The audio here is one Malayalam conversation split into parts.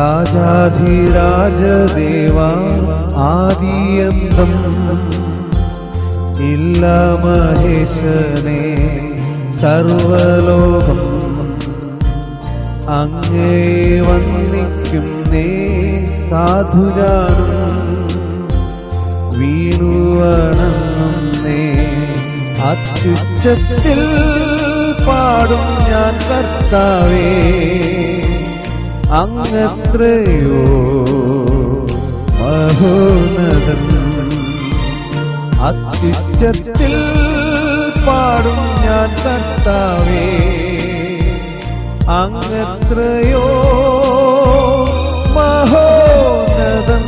രാജാധിരാജദേവ ആദിയന്തം ഇല്ല മഹേശനെ സർവലോകം അങ്ങേ വന്ദിക്കുന്നേ സാധുജാനം വീണുവണങ്ങുന്നേ അത്യുച്ചത്തിൽ പാടും ഞാൻ കർത്താവേ അങ്ങത്രയോ മഹോന്നതൻ അത്യുച്ചത്തിൽ പാടും ഞാൻ കർത്താവേ അങ്ങത്രയോ മഹോന്നതൻ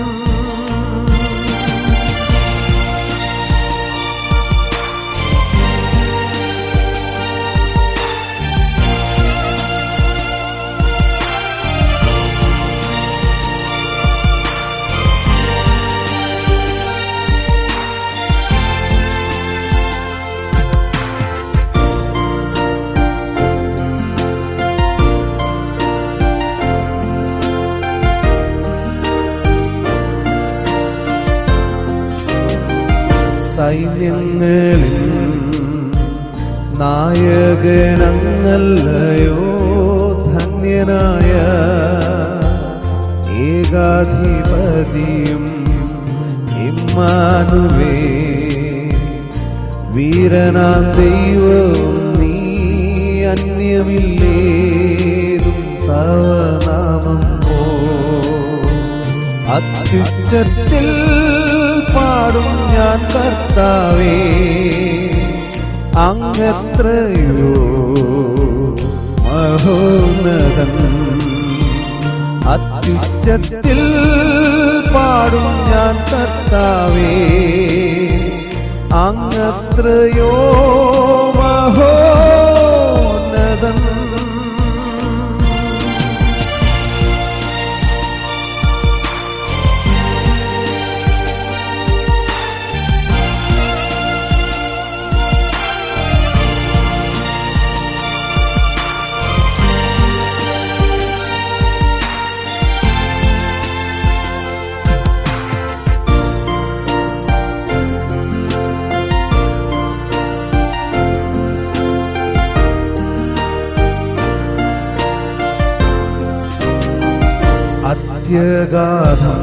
സൈന്യങ്ങളിൽ നായകനങ്ങല്ലയോ ധന്യനായ ഏകാധിപതിയും ഇമ്മാനുവേ വീരനാം ദൈവവും നീ അന്യമില്ലേതും തവ നാമം പോ അത്യുച്ചത്തിൽ പാടും ഞാൻ കർത്താവേ അങ്ങത്രയോ മഹോന്നതൻ അത്യുച്ചത്തിൽ പാടും ഞാൻ കർത്താവേ അങ്ങത്രയോ മഹോന്നതൻ അത്യഗാധം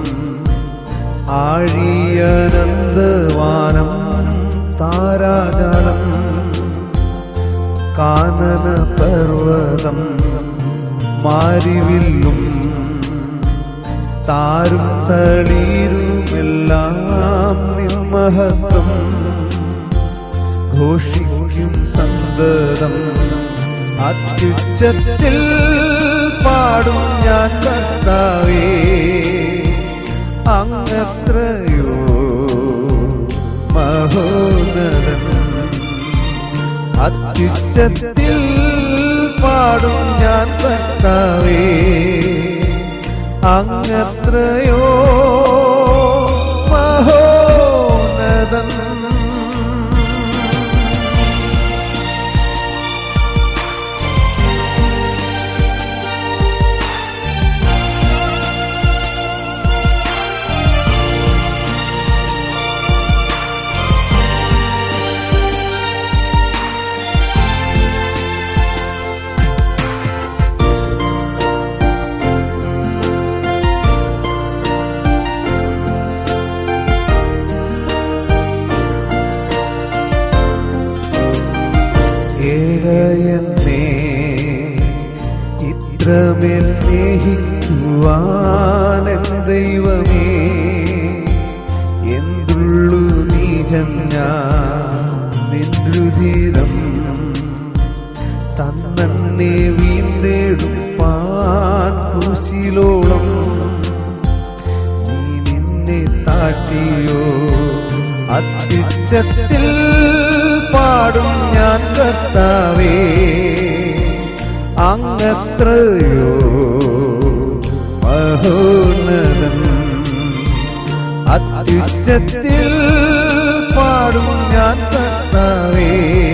ആഴിയനന്ദവാനം താരാജാലം കാനന പർവതം മാരിവില്ലും താരും തളീരുമെല്ലാം നിർമഹത്വം ഘോഷിക്കും സന്തതം അത്യുച്ചത്തിൽ പാടും ഞാൻ കർത്താവേ അങ്ങത്രയോ മഹോന്നതൻ അത്യുച്ചത്തിൽ പാടും ഞാൻ കർത്താവേ അങ്ങത്രയോ മഹോന്നതൻ ഏകയെന്നേ ഇത്രമേൽ സ്നേഹിക്കുവാൻ ദൈവമേ എന്തുള്ളു നീജം നിൻരുധിരം തന്നെ വീണ്ടെടുപ്പാൻ കുശിലോളം നീ നിന്നെ താട്ടിയോ അത്യുച്ചത്തിൽ പാടും ഞാൻ കർത്താവേ അങ്ങത്രയോ മഹോന്നതൻ അത്യുച്ചത്തിൽ പാടും ഞാൻ കർത്താവേ